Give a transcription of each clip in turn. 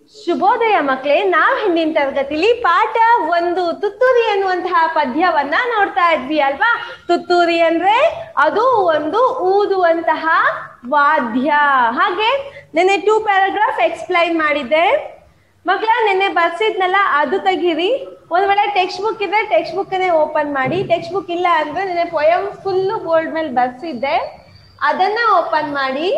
ಶುಭೋದಯ ಮಕ್ಕಳೇ ನಾವ್ ಹಿಂದಿನ ತರಗತಿಲಿ ಪಾಠ ಒಂದು ತುತ್ತೂರಿ ಎನ್ನುವಂತಹ ಪದ್ಯವನ್ನ ನೋಡ್ತಾ ಇದ್ವಿ ಅಲ್ವಾ ತುತ್ತೂರಿ ಅಂದ್ರೆ ಅದು ಒಂದು ಊದುವಂತಹ ವಾದ್ಯ ಹಾಗೆ ನೆನ್ನೆ ಟೂ ಪ್ಯಾರಾಗ್ರಾಫ್ ಎಕ್ಸ್ಪ್ಲೈನ್ ಮಾಡಿದ್ದೆ ಮಕ್ಕಳ ನೆನ್ನೆ ಬರ್ಸಿದ್ನಲ್ಲ ಅದು ತೆಗೀರಿ ಒಂದ್ ವೇಳೆ ಟೆಕ್ಸ್ಟ್ ಬುಕ್ ಇದ್ರೆ ಟೆಕ್ಸ್ಟ್ ಬುಕ್ನೇ ಓಪನ್ ಮಾಡಿ ಟೆಕ್ಸ್ಟ್ ಬುಕ್ ಇಲ್ಲ ಅಂದ್ರೆ ನೆನ್ನೆ ಪೊಯಮ್ ಫುಲ್ಲು ಬೋರ್ಡ್ ಮೇಲೆ ಬರ್ಸಿದ್ದೆ ಅದನ್ನ ಓಪನ್ ಮಾಡಿ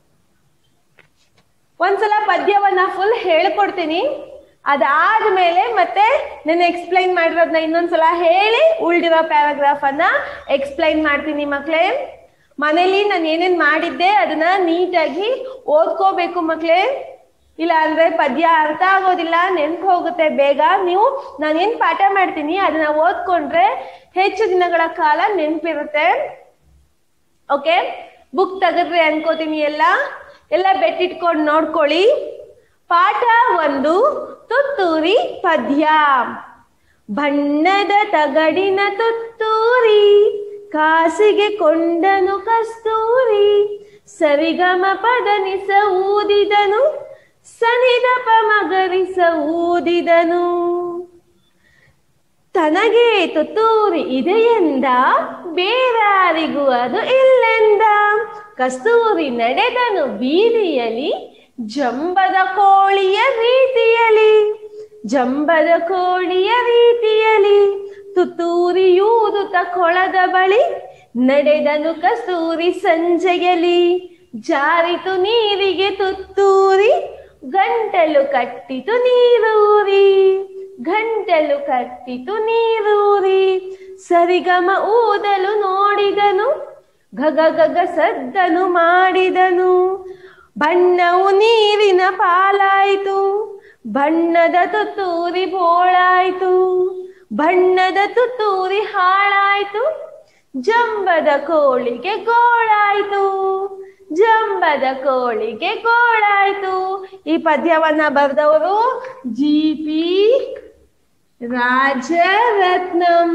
ಒಂದ್ಸಲ ಪದ್ಯವನ್ನ ಫುಲ್ ಹೇಳ್ಕೊಡ್ತೀನಿ ಅದಾದ್ಮೇಲೆ ಮತ್ತೆ ನಾನು ಎಕ್ಸ್ಪ್ಲೈನ್ ಮಾಡಿರೋದನ್ನ ಇನ್ನೊಂದ್ಸಲ ಹೇಳಿ ಉಳ್ದಿರೋ ಪ್ಯಾರಾಗ್ರಾಫ್ ಅನ್ನ ಎಕ್ಸ್ಪ್ಲೈನ್ ಮಾಡ್ತೀನಿ ಮಕ್ಳೇ ಮನೇಲಿ ನಾನು ಏನೇನ್ ಮಾಡಿದ್ದೆ ಅದನ್ನ ನೀಟಾಗಿ ಓದ್ಕೋಬೇಕು ಮಕ್ಳೇ ಇಲ್ಲ ಅಂದ್ರೆ ಪದ್ಯ ಅರ್ಥ ಆಗೋದಿಲ್ಲ ನೆನ್ಪು ಹೋಗುತ್ತೆ ಬೇಗ ನೀವು ನಾನೇನ್ ಪಾಠ ಮಾಡ್ತೀನಿ ಅದನ್ನ ಓದ್ಕೊಂಡ್ರೆ ಹೆಚ್ಚು ದಿನಗಳ ಕಾಲ ನೆನ್ಪಿರುತ್ತೆ ಓಕೆ ಬುಕ್ ತೆಗೆದ್ರಿ ಅನ್ಕೋತೀನಿ ಎಲ್ಲ ಎಲ್ಲ ಬೆಟ್ಟಿಟ್ಕೊಂಡು ನೋಡ್ಕೊಳ್ಳಿ ಪಾಠ ಒಂದು ತುತ್ತೂರಿ ಪದ್ಯ ಬಣ್ಣದ ತಗಡಿನ ತುತ್ತೂರಿ ಕಾಸಿಗೆ ಕೊಂಡನು ಕಸ್ತೂರಿ ಸರಿಗಮ ಪದನಿಸ ಊದಿದನು ಸನಿದಪ ಮಗರಿಸ ಊದಿದನು ತನಗೆ ತುತ್ತೂರಿ ಇದೆಯೆಂದ ಬೇರಾರಿಗೂ ಅದು ಇಲ್ಲೆಂದ ಕಸ್ತೂರಿ ನಡೆದನು ಬೀದಿಯಲ್ಲಿ ಜಂಬದ ಕೋಳಿಯ ರೀತಿಯಲ್ಲಿ ಜಂಬದ ಕೋಳಿಯ ರೀತಿಯಲ್ಲಿ ತುತ್ತೂರಿಯೂದುತ ಕೊಳದ ಬಳಿ ನಡೆದನು ಕಸ್ತೂರಿ ಸಂಜೆಯಲ್ಲಿ ಜಾರಿತು ನೀರಿಗೆ ತುತ್ತೂರಿ ಗಂಟಲು ಕಟ್ಟಿತು ನೀರೂರಿ ಗಂಟಲು ಕಟ್ಟಿತು ನೀರೂರಿ ಸರಿಗಮ ಊದಲು ನೋಡಿದನು ಗಗ ಗಗ ಸದ್ದನು ಮಾಡಿದನು ಬಣ್ಣವು ನೀರಿನ ಪಾಲಾಯಿತು ಬಣ್ಣದ ತುತ್ತೂರಿ ಬೋಳಾಯ್ತು ಬಣ್ಣದ ತುತ್ತೂರಿ ಹಾಳಾಯ್ತು ಜಂಬದ ಕೋಳಿಗೆ ಗೋಳಾಯ್ತು ಜಂಬದ ಕೋಳಿಗೆ ಗೋಳಾಯ್ತು ಈ ಪದ್ಯವನ್ನ ಬರೆದವರು G P Rajaratnam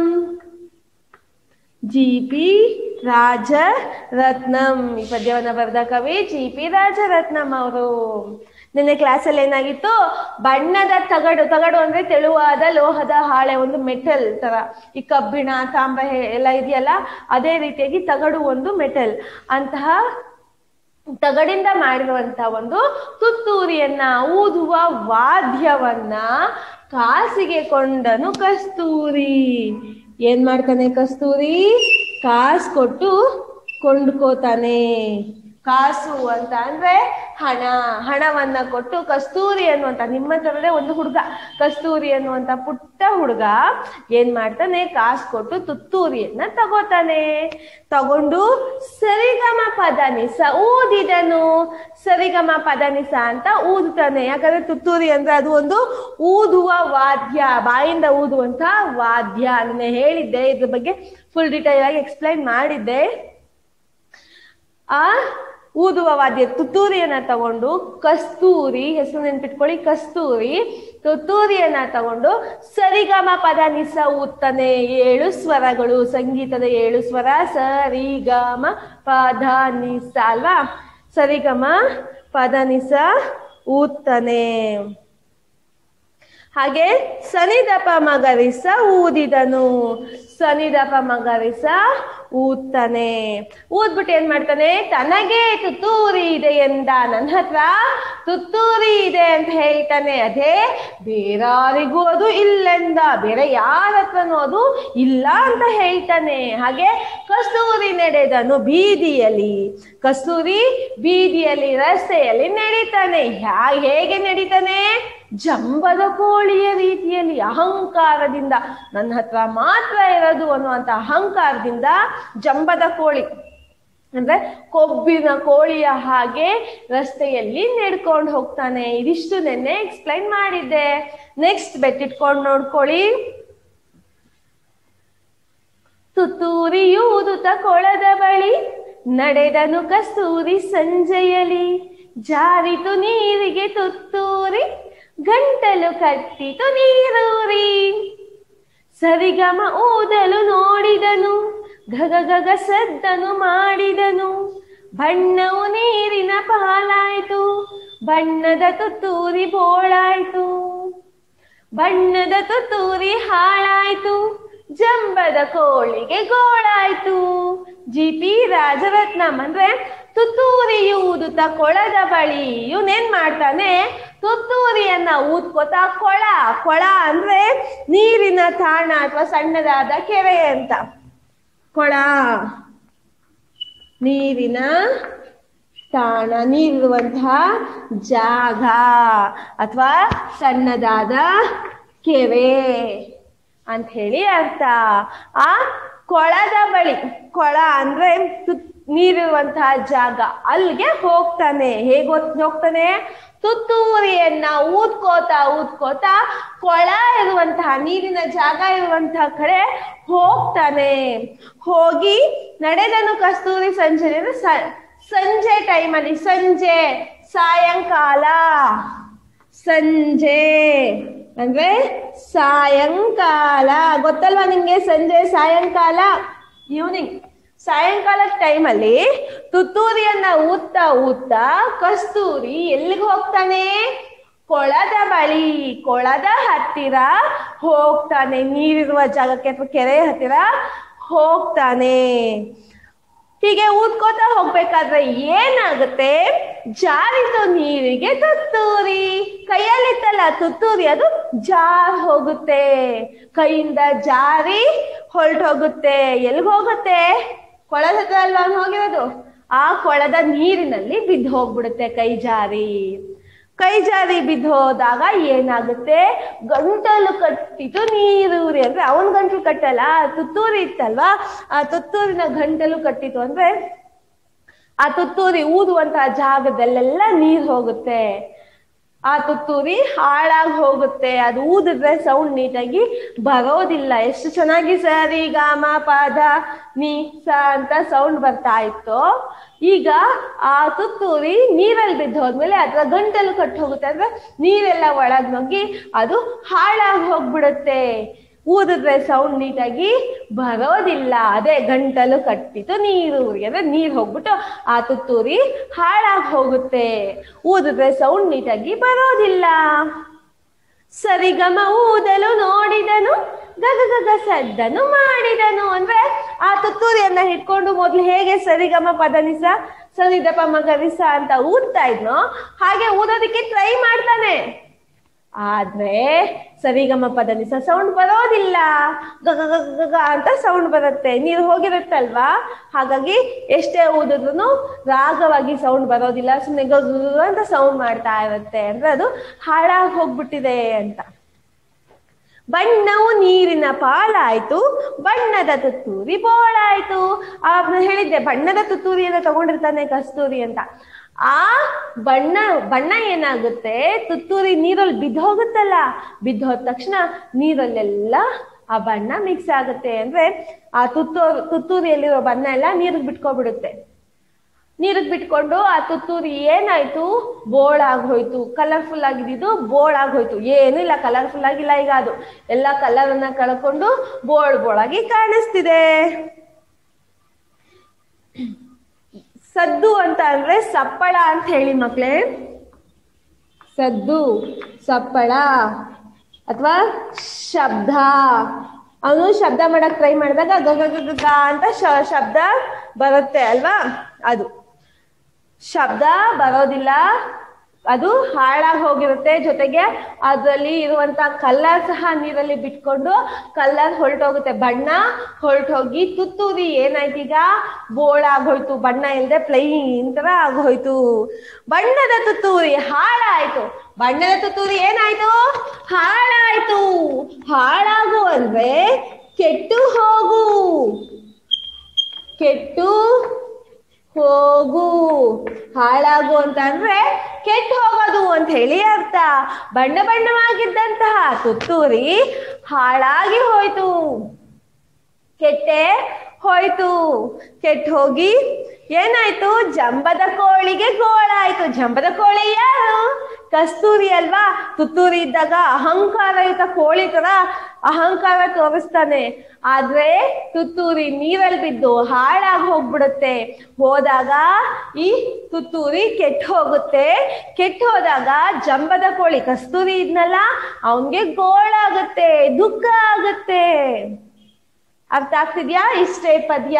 G P Rajaratnam ಈ ಪದ್ಯವನ್ನ ಬರೆದ ಕವಿ ಜಿ ಪಿ ರಾಜರತ್ನಂ ಅವರು ನಿನ್ನೆ ಕ್ಲಾಸಲ್ಲಿ ಏನಾಗಿತ್ತು ಬಣ್ಣದ ತಗಡು ತಗಡು ಅಂದ್ರೆ ತೆಳುವಾದ ಲೋಹದ ಹಾಳೆ ಒಂದು ಮೆಟಲ್ ತರ ಈ ಕಬ್ಬಿಣ ತಾಮ್ರ ಹೆ- ಎಲ್ಲ ಇದೆಯಲ್ಲ ಅದೇ ರೀತಿಯಾಗಿ ತಗಡು ಒಂದು ಮೆಟಲ್ ಅಂತಹ ತಗಡಿಂದ ಮಾಡಿರುವಂತ ಒಂದು ತುತ್ತೂರಿಯನ್ನ ಊದುವ ವಾದ್ಯವನ್ನ ಕಾಸಿಗೆ ಕೊಂಡನು ಕಸ್ತೂರಿ ಏನ್ ಮಾಡ್ತಾನೆ ಕಸ್ತೂರಿ ಕಾಸು ಕೊಟ್ಟು ಕೊಂಡ್ಕೋತಾನೆ ಕಾಸು ಅಂತ ಅಂದ್ರೆ ಹಣ ಹಣವನ್ನ ಕೊಟ್ಟು ಕಸ್ತೂರಿ ಅನ್ನುವಂತ ನಿಮ್ಮ ತರದೇ ಒಂದು ಹುಡುಗ ಕಸ್ತೂರಿ ಅನ್ನುವಂತ ಪುಟ್ಟ ಹುಡುಗ ಏನ್ ಮಾಡ್ತಾನೆ ಕಾಸು ಕೊಟ್ಟು ತುತ್ತೂರಿಯನ್ನ ತಗೋತಾನೆ ತಗೊಂಡು ಸರಿಗಮ ಪದನಿಸ ಊದಿದನು ಸರಿಗಮ ಪದನಿಸ ಅಂತ ಊದುತ್ತಾನೆ ಯಾಕಂದ್ರೆ ತುತ್ತೂರಿ ಅಂದ್ರೆ ಅದು ಒಂದು ಊದುವ ವಾದ್ಯ ಬಾಯಿಂದ ಊದುವಂತ ವಾದ್ಯ ನಾನು ಹೇಳಿದ್ದೆ ಇದ್ರ ಬಗ್ಗೆ ಫುಲ್ ಡೀಟೇಲ್ ಆಗಿ ಎಕ್ಸ್ಪ್ಲೈನ್ ಮಾಡಿದ್ದೆ ಆ ಊದುವ ವಾದ್ಯ ತುತ್ತೂರಿಯನ್ನ ತಗೊಂಡು ಕಸ್ತೂರಿ ಹೆಸರು ನೆನ್ಪಿಟ್ಕೊಳ್ಳಿ ಕಸ್ತೂರಿ ತುತ್ತೂರಿಯನ್ನ ತಗೊಂಡು ಸರಿಗಮ ಪದ ನಿಸ ಊದ್ತಾನೆ ಏಳು ಸ್ವರಗಳು ಸಂಗೀತದ ಏಳು ಸ್ವರ ಸರಿಗಮ ಪದ ನಿಸ ಅಲ್ವಾ ಸರಿಗಮ ಪದ ನಿಸ ಊದ್ತಾನೆ ಹಾಗೆ ಸನಿದಪ ಮಗರಿಸ ಊದಿದನು ಸನಿದಪ ಮಗರಿಸ ಊದ್ತಾನೆ ಊದ್ಬಿಟ್ಟು ಏನ್ ಮಾಡ್ತಾನೆ ತನಗೆ ತುತ್ತೂರಿ ಇದೆ ಎಂದ ನನ್ನ ಹತ್ರ ತುತ್ತೂರಿ ಇದೆ ಅಂತ ಹೇಳ್ತಾನೆ ಅದೇ ಬೇರಾರಿಗೂ ಅದು ಇಲ್ಲೆಂದ ಬೇರೆ ಯಾರ ಹತ್ರನೂ ಅದು ಇಲ್ಲ ಅಂತ ಹೇಳ್ತಾನೆ ಹಾಗೆ ಕಸ್ತೂರಿ ನಡೆದನು ಬೀದಿಯಲ್ಲಿ ಕಸ್ತೂರಿ ಬೀದಿಯಲ್ಲಿ ರಸ್ತೆಯಲ್ಲಿ ನಡೀತಾನೆ ಹ್ಯಾ- ಹೇಗೆ ನಡೀತಾನೆ ಜಂಬದ ಕೋಳಿಯ ರೀತಿಯಲ್ಲಿ ಅಹಂಕಾರದಿಂದ ನನ್ನ ಹತ್ರ ಮಾತ್ರ ಇರೋದು ಅನ್ನುವಂತ ಅಹಂಕಾರದಿಂದ ಜಂಬದ ಕೋಳಿ ಅಂದ್ರೆ ಕೊಬ್ಬಿನ ಕೋಳಿಯ ಹಾಗೆ ರಸ್ತೆಯಲ್ಲಿ ನಡ್ಕೊಂಡು ಹೋಗ್ತಾನೆ ಇದಿಷ್ಟು ನೆನ್ನೆ ಎಕ್ಸ್ಪ್ಲೈನ್ ಮಾಡಿದ್ದೆ ನೆಕ್ಸ್ಟ್ ಬೆಟ್ಟಿಟ್ಕೊಂಡು ನೋಡ್ಕೊಳ್ಳಿ ತುತ್ತೂರಿಯೂದುತ ಕೊಳದ ಬಳಿ ನಡೆದನು ಕಸ್ತೂರಿ ಸಂಜೆಯಲಿ ಜಾರಿತು ನೀರಿಗೆ ತುತ್ತೂರಿ ಗಂಟಲು ಕಟ್ಟಿತು ನೀರೂರಿ ಸರಿಗಮ ಊದಲು ನೋಡಿದನು ಗಗ ಗಗ ಸದ್ದನು ಮಾಡಿದನು ಬಣ್ಣವು ನೀರಿನ ಪಾಲಾಯಿತು ಬಣ್ಣದ ತುತ್ತೂರಿ ಬೋಳಾಯ್ತು ಬಣ್ಣದ ತುತ್ತೂರಿ ಹಾಳಾಯ್ತು ಜಂಬದ ಕೋಳಿಗೆ ಗೋಳಾಯ್ತು ಜಿ ಪಿ ರಾಜರತ್ನಂ ಅಂದ್ರೆ ತುತ್ತೂರಿ ಊದುತ್ತ ಕೊಳದ ಬಳಿ ಇವನೇನ್ ಮಾಡ್ತಾನೆ ತುತ್ತೂರಿಯನ್ನ ಊದ್ಕೋತ ಕೊಳ ಕೊಳ ಅಂದ್ರೆ ನೀರಿನ ತಾಣ ಅಥವಾ ಸಣ್ಣದಾದ ಕೆರೆ ಅಂತ ಕೊಳ ನೀರಿನ ತಾಣ ನೀರಿರುವಂತಹ ಜಾಗ ಅಥವಾ ಸಣ್ಣದಾದ ಕೆರೆ ಅಂತ ಹೇಳಿ ಅರ್ಥ ಆ ಕೊಳದ ಬಳಿ ಕೊಳ ಅಂದ್ರೆ ತುತ್- ನೀರಿರುವಂತಹ ಜಾಗ ಅಲ್ಲಿಗೆ ಹೋಗ್ತಾನೆ ಹೇಗ್ ಹೋಗ್- ಹೋಗ್ತಾನೆ ತುತ್ತೂರಿಯನ್ನ ಊದ್ಕೋತಾ ಊದ್ಕೋತಾ ಕೊಳ ಇರುವಂತಹ ನೀರಿನ ಜಾಗ ಇರುವಂತಹ ಕಡೆ ಹೋಗ್ತಾನೆ ಹೋಗಿ ನಡೆದನು ಕಸ್ತೂರಿ ಸಂಜೆ ಅಂದ್ರೆ ಸ- ಸಂಜೆ ಟೈಮಲ್ಲಿ ಸಂಜೆ ಸಾಯಂಕಾಲ ಸಂಜೆ ಅಂದ್ರೆ ಸಾಯಂಕಾಲ ಗೊತ್ತಲ್ವಾ ನಿಮ್ಗೆ ಸಂಜೆ ಸಾಯಂಕಾಲ ಈವ್ನಿಂಗ್ ಸಾಯಂಕಾಲದ ಟೈಮಲ್ಲಿ ತುತ್ತೂರಿಯನ್ನ ಊದ್ತಾ ಊದ್ತಾ ಕಸ್ತೂರಿ ಎಲ್ಲಿಗೆ ಹೋಗ್ತಾನೆ ಕೊಳದ ಬಳಿ ಕೊಳದ ಹತ್ತಿರ ಹೋಗ್ತಾನೆ ನೀರಿರುವ ಜಾಗಕ್ಕೆ ಅಥವಾ ಕೆರೆ ಹತ್ತಿರ ಹೋಗ್ತಾನೆ ಹೀಗೆ ಊದ್ಕೋತಾ ಹೋಗ್ಬೇಕಾದ್ರೆ ಏನಾಗುತ್ತೆ ಜಾರಿತು ನೀರಿಗೆ ತುತ್ತೂರಿ ಕೈಯಲ್ಲಿತ್ತಲ್ಲ ತುತ್ತೂರಿ ಅದು ಜಾರ್ ಹೋಗುತ್ತೆ ಕೈಯಿಂದ ಜಾರಿ ಹೊರಟೋಗುತ್ತೆ ಎಲ್ಲಿಗೆ ಹೋಗುತ್ತೆ ಕೊಳದ ಹತ್ರ ಅಲ್ವಾ ಅವ್ನು ಹೋಗಿರೋದು ಆ ಕೊಳದ ನೀರಿನಲ್ಲಿ ಬಿದ್ದು ಹೋಗ್ಬಿಡುತ್ತೆ ಕೈ ಜಾರಿ ಕೈ ಜಾರಿ ಬಿದ್ದು ಹೋದಾಗ ಏನಾಗುತ್ತೆ ಗಂಟಲು ಕಟ್ಟಿತು ನೀರೂರಿ ಅಂದ್ರೆ ಅವನ್ ಗಂಟಲು ಕಟ್ಟಲ್ಲ ತುತ್ತೂರಿ ಇತ್ತಲ್ವಾ ಆ ತುತ್ತೂರಿನ ಗಂಟಲು ಕಟ್ಟಿತು ಅಂದ್ರೆ ಆ ತುತ್ತೂರಿ ಊದುವಂತಹ ಜಾಗದಲ್ಲೆಲ್ಲ ನೀರ್ ಹೋಗುತ್ತೆ ಆ ತುತ್ತೂರಿ ಹಾಳಾಗಿ ಹೋಗುತ್ತೆ ಅದು ಊದಿದ್ರೆ ಸೌಂಡ್ ನೀಟಾಗಿ ಬರೋದಿಲ್ಲ ಎಷ್ಟು ಚೆನ್ನಾಗಿ ಸರಿ ಗಾಮ ಪಾದ ನೀ ಸ ಅಂತ ಸೌಂಡ್ ಬರ್ತಾ ಇತ್ತು ಈಗ ಆ ತುತ್ತೂರಿ ನೀರಲ್ಲಿ ಬಿದ್ದು ಹೋದ್ಮೇಲೆ ಅದರ ಗಂಟಲು ಕಟ್ಟು ಹೋಗುತ್ತೆ ಅಂದ್ರೆ ನೀರೆಲ್ಲ ಒಳಗ್ ನುಗ್ಗಿ ಅದು ಹಾಳಾಗಿ ಹೋಗ್ಬಿಡುತ್ತೆ ಊದಿದ್ರೆ ಸೌಂಡ್ ನೀಟಾಗಿ ಬರೋದಿಲ್ಲ ಅದೇ ಗಂಟಲು ಕಟ್ಟಿತು ನೀರು ಊರಿಗೆ ಅಂದ್ರೆ ನೀರ್ ಹೋಗ್ಬಿಟ್ಟು ಆ ತುತ್ತೂರಿ ಹಾಳಾಗಿ ಹೋಗುತ್ತೆ ಊದಿದ್ರೆ ಸೌಂಡ್ ನೀಟಾಗಿ ಬರೋದಿಲ್ಲ ಸರಿಗಮ ಊದಲು ನೋಡಿದನು ಗಗ ಗಗ ಸದ್ದನು ಮಾಡಿದನು ಅಂದ್ರೆ ಆ ತುತ್ತೂರಿಯನ್ನ ಹಿಡ್ಕೊಂಡು ಮೊದ್ಲು ಹೇಗೆ ಸರಿಗಮ ಪದನಿಸ ಸರಿದಪ ಮಗರಿಸ ಅಂತ ಊದ್ತಾ ಇದ್ನೋ ಹಾಗೆ ಊದೋದಕ್ಕೆ ಟ್ರೈ ಮಾಡ್ತಾನೆ ಆದ್ರೆ ಸರಿಗಮ ಪದನಿಸ ಸೌಂಡ್ ಬರೋದಿಲ್ಲ ಗಗ ಗಗ ಗಗ ಅಂತ ಸೌಂಡ್ ಬರುತ್ತೆ ನೀರು ಹೋಗಿರುತ್ತಲ್ವಾ ಹಾಗಾಗಿ ಎಷ್ಟೇ ಊದಿದ್ರು ರಾಗವಾಗಿ ಸೌಂಡ್ ಬರೋದಿಲ್ಲ ಸುಮ್ಮನೆ ಗಗ ಗಗ ಅಂತ ಸೌಂಡ್ ಮಾಡ್ತಾ ಇರುತ್ತೆ ಅಂದ್ರೆ ಅದು ಹಾಳಾಗಿ ಹೋಗ್ಬಿಟ್ಟಿದೆ ಅಂತ ಬಣ್ಣವು ನೀರಿನ ಪಾಲಾಯ್ತು ಬಣ್ಣದ ತುತ್ತೂರಿ ಬೋಳಾಯ್ತು ಆ ಹೇಳಿದ್ದೆ ಬಣ್ಣದ ತುತ್ತೂರಿಯನ್ನು ತಗೊಂಡಿರ್ತಾನೆ ಕಸ್ತೂರಿ ಅಂತ ಆ ಬಣ್ಣ ಬಣ್ಣ ಏನಾಗುತ್ತೆ ತುತ್ತೂರಿ ನೀರಲ್ಲಿ ಬಿದ್ದು ಹೋಗುತ್ತಲ್ಲ ಬಿದ್ದು ಹೋದ ತಕ್ಷಣ ನೀರಲ್ಲೆಲ್ಲ ಆ ಬಣ್ಣ ಮಿಕ್ಸ್ ಆಗುತ್ತೆ ಅಂದ್ರೆ ಆ ತುತ್ತೂರು ತುತ್ತೂರಿಯಲ್ಲಿರೋ ಬಣ್ಣ ಎಲ್ಲ ನೀರಿಗೆ ಬಿಟ್ಕೊಬಿಡುತ್ತೆ ನೀರಿಗೆ ಬಿಟ್ಕೊಂಡು ಆ ತುತ್ತೂರಿ ಏನಾಯ್ತು ಬೋಳ್ ಆಗೋಯ್ತು ಕಲರ್ಫುಲ್ ಆಗಿದ್ದು ಬೋಳ್ ಆಗೋಯ್ತು ಏನೂ ಇಲ್ಲ ಕಲರ್ಫುಲ್ ಆಗಿಲ್ಲ ಈಗ ಅದು ಎಲ್ಲ ಕಲರ್ ಅನ್ನ ಕಳ್ಕೊಂಡು ಬೋಳ್ ಬೋಳಾಗಿ ಕಾಣಿಸ್ತಿದೆ ಸದ್ದು ಅಂತ ಅಂದ್ರೆ ಸಪ್ಪಳ ಅಂತ ಹೇಳಿ ಮಕ್ಳೇ ಸದ್ದು ಸಪ್ಪಳ ಅಥವಾ ಶಬ್ದ ಅವನು ಶಬ್ದ ಮಾಡಕ್ ಟ್ರೈ ಮಾಡಿದಾಗ ಗಗ ಗಗ ಗ ಅಂತ ಶ- ಶಬ್ದ ಬರುತ್ತೆ ಅಲ್ವಾ ಅದು ಶಬ್ದ ಬರೋದಿಲ್ಲ ಅದು ಹಾಳಾಗಿ ಹೋಗಿರುತ್ತೆ ಜೊತೆಗೆ ಅದರಲ್ಲಿ ಇರುವಂತ ಕಲ್ಲರ್ ಸಹ ನೀರಲ್ಲಿ ಬಿಟ್ಕೊಂಡು ಕಲ್ಲರ್ ಹೊರಟೋಗುತ್ತೆ ಬಣ್ಣ ಹೊರಟೋಗಿ ತುತ್ತೂರಿ ಏನಾಯ್ತು ಈಗ ಬೋಳಾಗೋಯ್ತು ಬಣ್ಣ ಇಲ್ಲದೆ ಪ್ಲೈನ್ ತರ ಆಗೋಯ್ತು ಬಣ್ಣದ ತುತ್ತೂರಿ ಹಾಳಾಯ್ತು ಬಣ್ಣದ ತುತ್ತೂರಿ ಏನಾಯ್ತು ಹಾಳಾಯ್ತು ಹಾಳಾಗು ಅಂದ್ರೆ ಕೆಟ್ಟು ಹೋಗು ಕೆಟ್ಟು ಹೋಗು ಹಾಳಾಗು ಅಂತ ಅಂದ್ರೆ ಕೆಟ್ಟು ಹೋಗೋದು ಅಂತ ಹೇಳಿ ಅರ್ಥ ಬಣ್ಣ ಬಣ್ಣವಾಗಿದ್ದಂತಹ ತುತ್ತೂರಿ ಹಾಳಾಗಿ ಹೋಯ್ತು ಕೆಟ್ಟೆ ಹೋಯ್ತು ಕೆಟ್ಟು ಹೋಗಿ ಏನಾಯ್ತು ಜಂಬದ ಕೋಳಿಗೆ ಗೋಳಾಯ್ತು ಜಂಬದ ಕೋಳಿ ಯಾರು ಕಸ್ತೂರಿ ಅಲ್ವಾ ತುತ್ತೂರಿ ಇದ್ದಾಗ ಅಹಂಕಾರಯುತ ಕೋಳಿ ತರ ಅಹಂಕಾರ ತೋರಿಸ್ತಾನೆ ಆದ್ರೆ ತುತ್ತೂರಿ ನೀರಲ್ಲಿ ಬಿದ್ದು ಹಾಳಾಗಿ ಹೋಗ್ಬಿಡುತ್ತೆ ಹೋದಾಗ ಈ ತುತ್ತೂರಿ ಕೆಟ್ಟ ಹೋಗುತ್ತೆ ಕೆಟ್ಟ ಹೋದಾಗ ಜಂಬದ ಕೋಳಿ ಕಸ್ತೂರಿ ಇದ್ನಲ್ಲ ಅವನ್ಗೆ ಗೋಳಾಗುತ್ತೆ ದುಃಖ ಆಗುತ್ತೆ ಅರ್ಥ ಆಗ್ತಿದ್ಯಾ ಇಷ್ಟೇ ಪದ್ಯ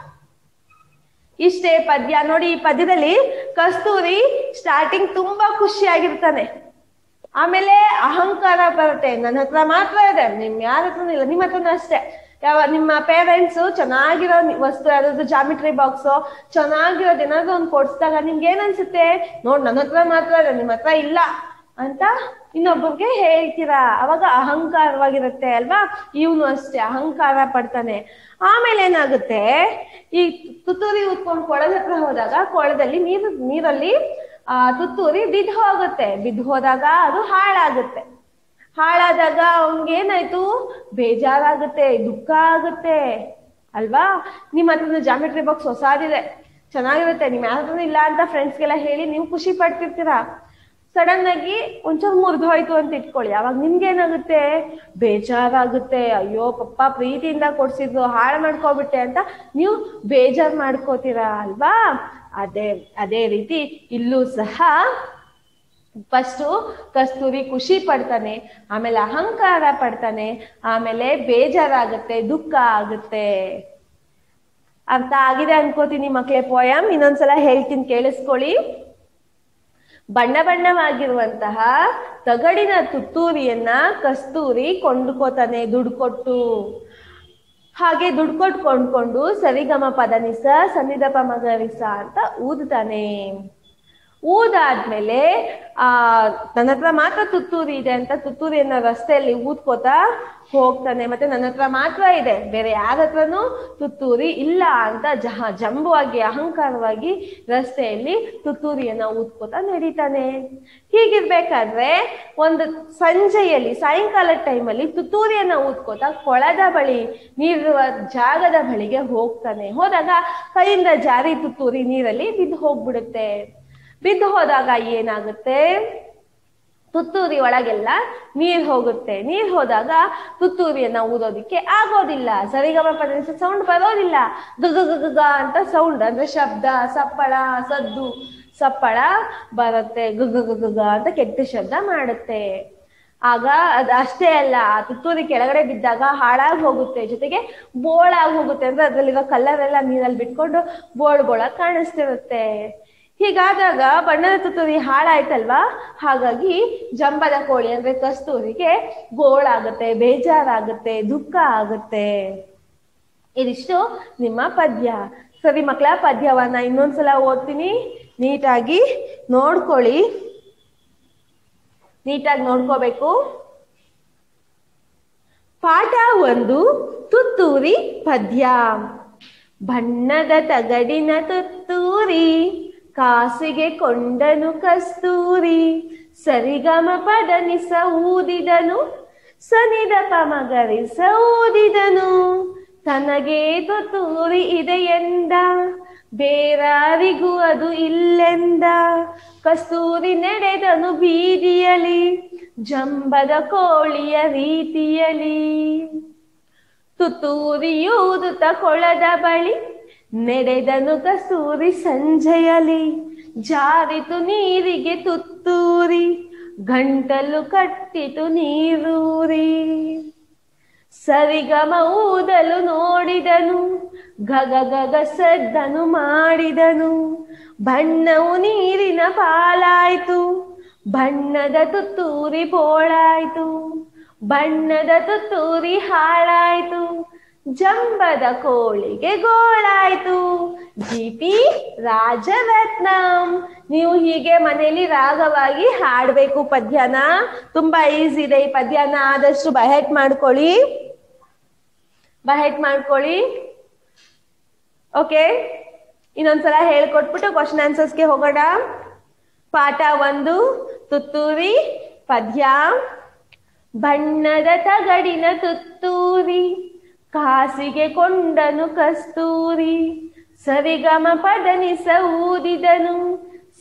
ಇಷ್ಟೇ ಪದ್ಯ ನೋಡಿ ಈ ಪದ್ಯದಲ್ಲಿ ಕಸ್ತೂರಿ ಸ್ಟಾರ್ಟಿಂಗ್ ತುಂಬಾ ಖುಷಿಯಾಗಿರ್ತಾನೆ ಆಮೇಲೆ ಅಹಂಕಾರ ಬರುತ್ತೆ ನನ್ನ ಹತ್ರ ಮಾತ್ರ ಇದೆ ನಿಮ್ ಯಾರ ಹತ್ರನೂ ಇಲ್ಲ ನಿಮ್ಮ ಹತ್ರನೂ ಅಷ್ಟೇ ಯಾವ ನಿಮ್ಮ ಪೇರೆಂಟ್ಸ್ ಚೆನ್ನಾಗಿರೋ ನಿ- ವಸ್ತು ಯಾವ್ದಾದ್ರು ಜಾಮಿಟ್ರಿ ಬಾಕ್ಸ್ ಚೆನ್ನಾಗಿರೋದು ಏನಾದ್ರು ಒಂದು ಕೊಡ್ಸಿದಾಗ ನಿಮ್ಗೆ ಏನ್ ಅನ್ಸುತ್ತೆ ನೋಡ್ ನನ್ನ ಹತ್ರ ಮಾತ್ರ ಇದೆ ನಿಮ್ಮ ಹತ್ರ ಇಲ್ಲ ಅಂತ ಇನ್ನೊಬ್ಬರಿಗೆ ಹೇಳ್ತೀರಾ ಅವಾಗ ಅಹಂಕಾರವಾಗಿರುತ್ತೆ ಅಲ್ವಾ ಇವನು ಅಷ್ಟೇ ಅಹಂಕಾರ ಪಡ್ತಾನೆ ಆಮೇಲೆ ಏನಾಗುತ್ತೆ ಈ ತುತ್ತೂರಿ ಉತ್ಕೊಂಡು ಕೊಳದ ಹತ್ರ ಹೋದಾಗ ಕೊಳದಲ್ಲಿ ನೀರು ನೀರಲ್ಲಿ ಆ ತುತ್ತೂರಿ ಬಿದ್ದು ಹೋಗುತ್ತೆ ಬಿದ್ದು ಹೋದಾಗ ಅದು ಹಾಳಾಗುತ್ತೆ ಹಾಳಾದಾಗ ಅವ್ನಿಗೆ ಏನಾಯ್ತು ಬೇಜಾರಾಗುತ್ತೆ ದುಃಖ ಆಗುತ್ತೆ ಅಲ್ವಾ ನಿಮ್ಮ ಹತ್ರ ಜಾಮಿಟ್ರಿ ಬಾಕ್ಸ್ ಹೊಸಾದಿದೆ ಚೆನ್ನಾಗಿರುತ್ತೆ ನಿಮ್ ಯಾರಾದ್ರೂ ಇಲ್ಲ ಅಂತ ಫ್ರೆಂಡ್ಸ್ಗೆಲ್ಲ ಹೇಳಿ ನೀವು ಖುಷಿ ಪಡ್ತಿರ್ತೀರಾ ಸಡನ್ ಆಗಿ ಒಂಚೂರು ಮುರಿದು ಹೋಯ್ತು ಅಂತ ಇಟ್ಕೊಳ್ಳಿ ಅವಾಗ ನಿಮ್ಗೆ ಏನಾಗುತ್ತೆ ಬೇಜಾರಾಗುತ್ತೆ ಅಯ್ಯೋ ಪಪ್ಪ ಪ್ರೀತಿಯಿಂದ ಕೊಡ್ಸಿದ್ರು ಹಾಳು ಮಾಡ್ಕೊಬಿಟ್ಟೆ ಅಂತ ನೀವು ಬೇಜಾರ್ ಮಾಡ್ಕೋತೀರಾ ಅಲ್ವಾ ಅದೇ ಅದೇ ರೀತಿ ಇಲ್ಲೂ ಸಹ ಫಸ್ಟು ಕಸ್ತೂರಿ ಖುಷಿ ಪಡ್ತಾನೆ ಆಮೇಲೆ ಅಹಂಕಾರ ಪಡ್ತಾನೆ ಆಮೇಲೆ ಬೇಜಾರಾಗುತ್ತೆ ದುಃಖ ಆಗುತ್ತೆ ಅರ್ಥ ಆಗಿದೆ ಅನ್ಕೋತೀನಿ ಮಕ್ಳೇ ಪೋಯಂ ಇನ್ನೊಂದ್ಸಲ ಹೇಳ್ತೀನಿ ಕೇಳಿಸ್ಕೊಳ್ಳಿ ಬಣ್ಣ ಬಣ್ಣವಾಗಿರುವಂತಹ ತಗಡಿನ ತುತ್ತೂರಿಯನ್ನ ಕಸ್ತೂರಿ ಕೊಂಡ್ಕೋತಾನೆ ದುಡ್ಡು ಕೊಟ್ಟು ಹಾಗೆ ದುಡ್ಡು ಕೊಟ್ಟು ಕೊಂಡ್ಕೊಂಡು ಸರಿಗಮ ಪದನಿಸ ಸನ್ನಿಧಪ ಮಗರಿಸ ಅಂತ ಊದ್ತಾನೆ ಊದಾದ್ಮೇಲೆ ಆ ನನ್ನ ಹತ್ರ ಮಾತ್ರ ತುತ್ತೂರಿ ಇದೆ ಅಂತ ತುತ್ತೂರಿಯನ್ನ ರಸ್ತೆಯಲ್ಲಿ ಊದ್ಕೋತಾ ಹೋಗ್ತಾನೆ ಮತ್ತೆ ನನ್ನ ಹತ್ರ ಮಾತ್ರ ಇದೆ ಬೇರೆ ಯಾರ ಹತ್ರನೂ ತುತ್ತೂರಿ ಇಲ್ಲ ಅಂತ ಜಹ ಜಂಬುವಾಗಿ ಅಹಂಕಾರವಾಗಿ ರಸ್ತೆಯಲ್ಲಿ ತುತ್ತೂರಿಯನ್ನ ಊದ್ಕೋತಾ ನಡೀತಾನೆ ಹೀಗಿರ್ಬೇಕಾದ್ರೆ ಒಂದು ಸಂಜೆಯಲ್ಲಿ ಸಾಯಂಕಾಲದ ಟೈಮಲ್ಲಿ ತುತ್ತೂರಿಯನ್ನ ಊದ್ಕೋತಾ ಕೊಳದ ಬಳಿ ನೀರಿರುವ ಜಾಗದ ಬಳಿಗೆ ಹೋಗ್ತಾನೆ ಹೋದಾಗ ಕೈಯಿಂದ ಜಾರಿ ತುತ್ತೂರಿ ನೀರಲ್ಲಿ ಬಿದ್ದು ಹೋಗ್ಬಿಡುತ್ತೆ ಬಿದ್ದು ಹೋದಾಗ ಏನಾಗುತ್ತೆ ತುತ್ತೂರಿ ಒಳಗೆಲ್ಲ ನೀರ್ ಹೋಗುತ್ತೆ ನೀರ್ ಹೋದಾಗ ತುತ್ತೂರಿಯನ್ನ ಊದೋದಿಕ್ಕೆ ಆಗೋದಿಲ್ಲ ಸರಿಗಮ ಪದ ಸೌಂಡ್ ಬರೋದಿಲ್ಲ ಗಗ ಗಗ ಅಂತ ಸೌಂಡ್ ಅಂದ್ರೆ ಶಬ್ದ ಸಪ್ಪಳ ಸದ್ದು ಸಪ್ಪಳ ಬರುತ್ತೆ ಗಗ ಗಗ ಅಂತ ಕೆಟ್ಟ ಶಬ್ದ ಮಾಡುತ್ತೆ ಆಗ ಅದ್ ಅಷ್ಟೇ ಅಲ್ಲ ಆ ತುತ್ತೂರಿ ಕೆಳಗಡೆ ಬಿದ್ದಾಗ ಹಾಳಾಗಿ ಹೋಗುತ್ತೆ ಜೊತೆಗೆ ಬೋಳಾಗಿ ಹೋಗುತ್ತೆ ಅಂದ್ರೆ ಅದ್ರಲ್ಲಿರೋ ಕಲರ್ ಎಲ್ಲ ನೀರಲ್ಲಿ ಬಿಟ್ಕೊಂಡು ಬೋಳ್ ಬೋಳಾಗಿ ಕಾಣಿಸ್ತಿರುತ್ತೆ ಹೀಗಾದಾಗ ಬಣ್ಣದ ತುತ್ತೂರಿ ಹಾಳಾಯ್ತಲ್ವಾ ಹಾಗಾಗಿ ಜಂಬದ ಕೋಳಿ ಅಂದ್ರೆ ಕಸ್ತೂರಿಗೆ ಗೋಳಾಗುತ್ತೆ ಬೇಜಾರಾಗುತ್ತೆ ದುಃಖ ಆಗುತ್ತೆ ಇದಿಷ್ಟು ನಿಮ್ಮ ಪದ್ಯ ಸರಿ ಮಕ್ಕಳ ಪದ್ಯವನ್ನ ಇನ್ನೊಂದ್ಸಲ ಓದ್ತೀನಿ ನೀಟಾಗಿ ನೋಡ್ಕೊಳ್ಳಿ ನೀಟಾಗಿ ನೋಡ್ಕೋಬೇಕು ಪಾಠ ಒಂದು ತುತ್ತೂರಿ ಪದ್ಯ ಬಣ್ಣದ ತಗಡಿನ ತುತ್ತೂರಿ ಕಾಸಿಗೆ ಕೊಂಡನು ಕಸ್ತೂರಿ ಸರಿಗಮ ಪದನಿಸ ಊದಿದನು ಸನಿದಪ ಮಗರಿಸ ಊದಿದನು ತನಗೆ ತುತ್ತೂರಿ ಇದೆಯೆಂದ ಬೇರಾರಿಗೂ ಅದು ಇಲ್ಲೆಂದ ಕಸ್ತೂರಿ ನಡೆದನು ಬೀದಿಯಲಿ ಜಂಬದ ಕೋಳಿಯ ರೀತಿಯಲಿ ತುತ್ತೂರಿಯೂದುತ್ತ ಕೊಳದ ಬಳಿ ನಡೆದನು ಕಸ್ತೂರಿ ಸಂಜೆಯಲಿ ಜಾರಿತು ನೀರಿಗೆ ತುತ್ತೂರಿ ಗಂಟಲು ಕಟ್ಟಿತು ನೀರೂರಿ ಸರಿಗಮ ಊದಲು ನೋಡಿದನು ಗಗ ಗಗ ಸದ್ದನು ಮಾಡಿದನು ಬಣ್ಣವು ನೀರಿನ ಪಾಲಾಯ್ತು ಬಣ್ಣದ ತುತ್ತೂರಿ ಬೋಳಾಯ್ತು ಬಣ್ಣದ ತುತ್ತೂರಿ ಹಾಳಾಯ್ತು ಜಂಬದ ಕೋಳಿಗೆ ಗೋಳಾಯ್ತು ಜಿ ಪಿ ರಾಜರತ್ನಂ ನೀವು ಹೀಗೆ ಮನೆಯಲ್ಲಿ ರಾಗವಾಗಿ ಹಾಡ್ಬೇಕು ಪದ್ಯನ ತುಂಬಾ ಈಸಿ ಇದೆ ಈ ಪದ್ಯನ ಆದಷ್ಟು ಬಹೆಟ್ ಮಾಡ್ಕೊಳ್ಳಿ ಬಹೆಟ್ ಮಾಡ್ಕೊಳ್ಳಿ ಓಕೆ ಇನ್ನೊಂದ್ಸಲ ಹೇಳ್ಕೊಟ್ಬಿಟ್ಟು ಕ್ವಶನ್ ಆನ್ಸರ್ಸ್ಗೆ ಹೋಗೋಣ ಪಾಠ ಒಂದು ತುತ್ತೂರಿ ಪದ್ಯ ಬಣ್ಣದ ತಗಡಿನ ತುತ್ತೂರಿ ಕಾಸಿಗೆ ಕೊಂಡನು ಕಸ್ತೂರಿ ಸರಿಗಮ ಪದನಿಸ ಊದಿದನು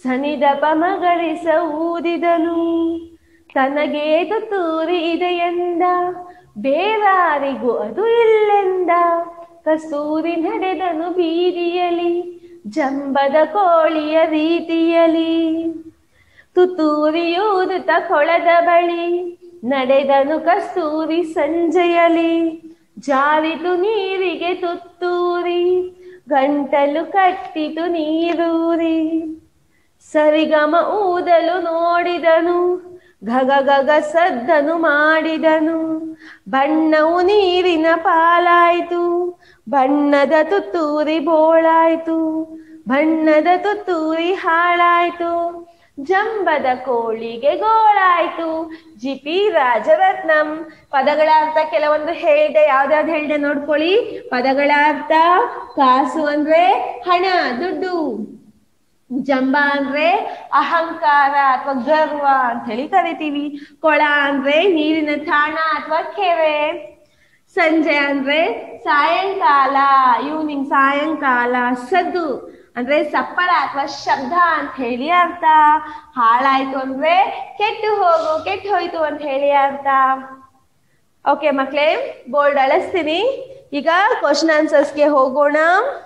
ಸನಿದ ಪಮಗಳಿಸ ಊದಿದನು ತನಗೇ ತುತ್ತೂರಿ ಇದೆಯೆಂದ ಬೇರಾರಿಗೂ ಅದು ಇಲ್ಲೆಂದ ಕಸ್ತೂರಿ ನಡೆದನು ಬೀದಿಯಲಿ ಜಂಬದ ಕೋಳಿಯ ರೀತಿಯಲಿ ತುತ್ತೂರಿಯೂದುತ್ತ ಕೊಳದ ಬಳಿ ನಡೆದನು ಕಸ್ತೂರಿ ಸಂಜೆಯಲಿ ಜಾರಿತು ನೀರಿಗೆ ತುತ್ತೂರಿ ಗಂಟಲು ಕಟ್ಟಿತು ನೀರೂರಿ ಸರಿಗಮ ಊದಲು ನೋಡಿದನು ಗಗ ಗಗ ಸದ್ದನು ಮಾಡಿದನು ಬಣ್ಣವು ನೀರಿನ ಪಾಲಾಯ್ತು ಬಣ್ಣದ ತುತ್ತೂರಿ ಬೋಳಾಯ್ತು ಬಣ್ಣದ ತುತ್ತೂರಿ ಹಾಳಾಯ್ತು ಜಂಬದ ಕೋಳಿಗೆ ಗೋಳಾಯ್ತು ಜಿ ಪಿ ರಾಜರತ್ನಂ ಪದಗಳ ಅರ್ಥ ಕೆಲವೊಂದು ಹೇಳಿದೆ ಯಾವ್ದಾವ್ದು ಹೇಳಿದೆ ನೋಡ್ಕೊಳ್ಳಿ ಪದಗಳ ಅರ್ಥ ಕಾಸು ಅಂದ್ರೆ ಹಣ ದುಡ್ಡು ಜಂಬ ಅಂದ್ರೆ ಅಹಂಕಾರ ಅಥವಾ ಗರ್ವ ಅಂತ ಹೇಳಿ ಕರಿತೀವಿ ಕೊಳ ಅಂದ್ರೆ ನೀರಿನ ತಾಣ ಅಥವಾ ಕೆರೆ ಸಂಜೆ ಅಂದ್ರೆ ಸಾಯಂಕಾಲ ಈವ್ನಿಂಗ್ ಸಾಯಂಕಾಲ ಸದ್ದು ಅಂದ್ರೆ ಸಪ್ಪಳ ಅಥವಾ ಶಬ್ದ ಅಂತ ಹೇಳಿ ಅರ್ಥ ಹಾಳಾಯ್ತು ಅಂದ್ರೆ ಕೆಟ್ಟು ಹೋಗು ಕೆಟ್ಟು ಹೋಯ್ತು ಅಂತ ಹೇಳಿ ಅರ್ಥ ಓಕೆ ಮಕ್ಳೇ ಬೋರ್ಡ್ ಅಳಿಸ್ತೀನಿ ಈಗ ಕ್ವಶನ್ ಆನ್ಸರ್ಸ್ಗೆ ಹೋಗೋಣ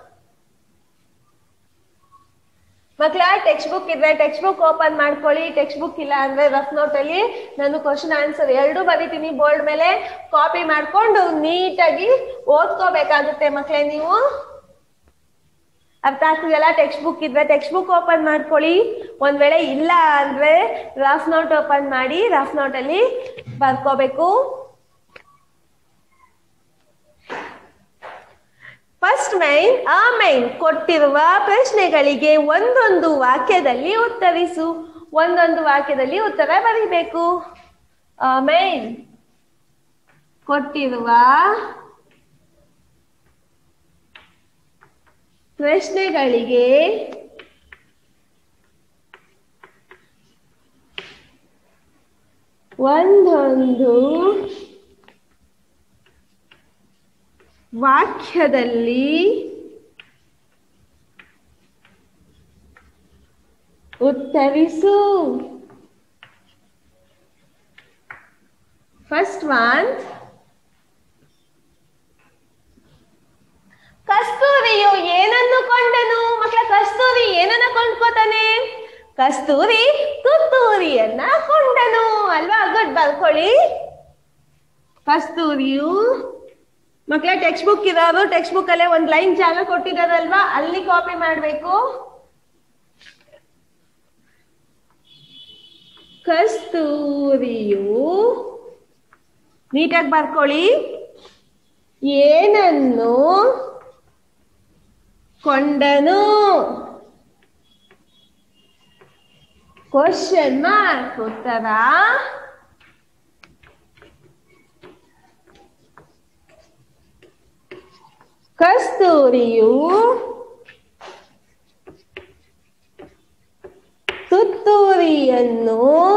ಮಕ್ಳ ಟೆಕ್ಸ್ಟ್ ಬುಕ್ ಇದ್ರೆ ಟೆಕ್ಸ್ಟ್ ಬುಕ್ ಓಪನ್ ಮಾಡ್ಕೊಳ್ಳಿ ಟೆಕ್ಸ್ಟ್ ಬುಕ್ ಇಲ್ಲ ಅಂದ್ರೆ ರಫ್ ನೋಟ್ ಅಲ್ಲಿ ನಾನು ಕ್ವಶನ್ ಆನ್ಸರ್ ಎರಡು ಬರೀತೀನಿ ಬೋರ್ಡ್ ಮೇಲೆ ಕಾಪಿ ಮಾಡ್ಕೊಂಡು ನೀಟಾಗಿ ಓದ್ಕೋಬೇಕಾಗುತ್ತೆ ಮಕ್ಳೇ ನೀವು ಅರ್ಥ ಆಗ್ತಿದೆಯಲ್ಲ ಟೆಕ್ಸ್ಟ್ ಬುಕ್ ಇದ್ರೆ ಟೆಕ್ಸ್ಟ್ ಬುಕ್ ಓಪನ್ ಮಾಡ್ಕೊಳ್ಳಿ ಒಂದ್ ವೇಳೆ ಇಲ್ಲ ಅಂದ್ರೆ ರಫ್ ನೋಟ್ ಓಪನ್ ಮಾಡಿ ರಫ್ ನೋಟ್ ಅಲ್ಲಿ ಬರ್ಕೋಬೇಕು ಫಸ್ಟ್ ಮೈನ್ ಆ ಮೈನ್ ಕೊಟ್ಟಿರುವ ಪ್ರಶ್ನೆಗಳಿಗೆ ಒಂದೊಂದು ವಾಕ್ಯದಲ್ಲಿ ಉತ್ತರಿಸು ಒಂದೊಂದು ವಾಕ್ಯದಲ್ಲಿ ಉತ್ತರ ಬರೀಬೇಕು ಮೈನ್ ಕೊಟ್ಟಿರುವ ಪ್ರಶ್ನೆಗಳಿಗೆ ಒಂದೊಂದು ವಾಕ್ಯದಲ್ಲಿ ಉತ್ತರಿಸು ಫಸ್ಟ್ ಒನ್ ಕಸ್ತೂರಿಯು ಏನನ್ನು ಕೊಂಡನು ಮಕ್ಕಳ ಕಸ್ತೂರಿ ಏನನ್ನ ಕೊಂಡ್ಕೋತಾನೆ ಕಸ್ತೂರಿ ತುತ್ತೂರಿಯನ್ನ ಕೊಂಡನು ಅಲ್ವಾ ಗುಡ್ ಬರ್ಕೊಳ್ಳಿ ಕಸ್ತೂರಿಯು ಮಕ್ಕಳ ಟೆಕ್ಸ್ಟ್ ಬುಕ್ ಇರೋರು ಟೆಕ್ಸ್ಟ್ ಬುಕ್ ಅಲ್ಲೇ ಒಂದ್ ಲೈನ್ ಜಾಗ ಕೊಟ್ಟಿದಾರಲ್ವಾ ಅಲ್ಲಿ ಕಾಪಿ ಮಾಡ್ಬೇಕು ಕಸ್ತೂರಿಯು ನೀಟಾಗಿ ಬರ್ಕೊಳ್ಳಿ ಏನನ್ನು ಕೊಂಡನು ಕ್ವಶನ್ ಮಾರ್ಕ್ ಉತ್ತರ ಕಸ್ತೂರಿಯು ತುತ್ತೂರಿಯನ್ನು